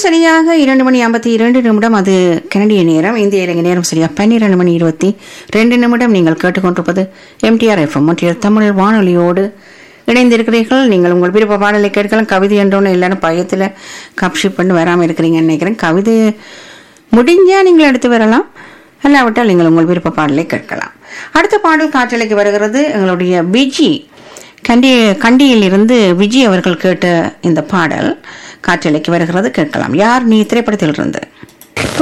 சரியாக இரண்டு மணி ஐம்பத்தி இரண்டு நிமிடம் அது கனடிய நேரம் இந்திய இலங்கை நேரம் சரியாக பன்னிரண்டு மணி இருபத்தி ரெண்டு நிமிடம் நீங்கள் கேட்டுக்கொண்டிருப்பது எம்டிஆர் எஃப்எம் ஒன்றிய தமிழ் வானொலியோடு இணைந்திருக்கிறீர்கள் நீங்கள் உங்கள் விருப்ப பாடலை கேட்கலாம் கவிதை என்றொன்று எல்லாரும் பயத்தில் கப்ஷி பண்ணி வராமல் இருக்கிறீங்கன்னு நினைக்கிறேன் கவிதை முடிஞ்சால் நீங்கள் எடுத்து வரலாம் அல்லாவிட்டால் நீங்கள் உங்கள் விருப்ப பாடலை கேட்கலாம் அடுத்த பாடல் காற்றலைக்கு வருகிறது எங்களுடைய பிஜி கண்டி கண்டியில் இருந்து விஜய் அவர்கள் கேட்ட இந்த பாடல் காற்றலைக்கு வருகிறது கேட்கலாம் யார் நீ திரைப்படத்தில் இருந்து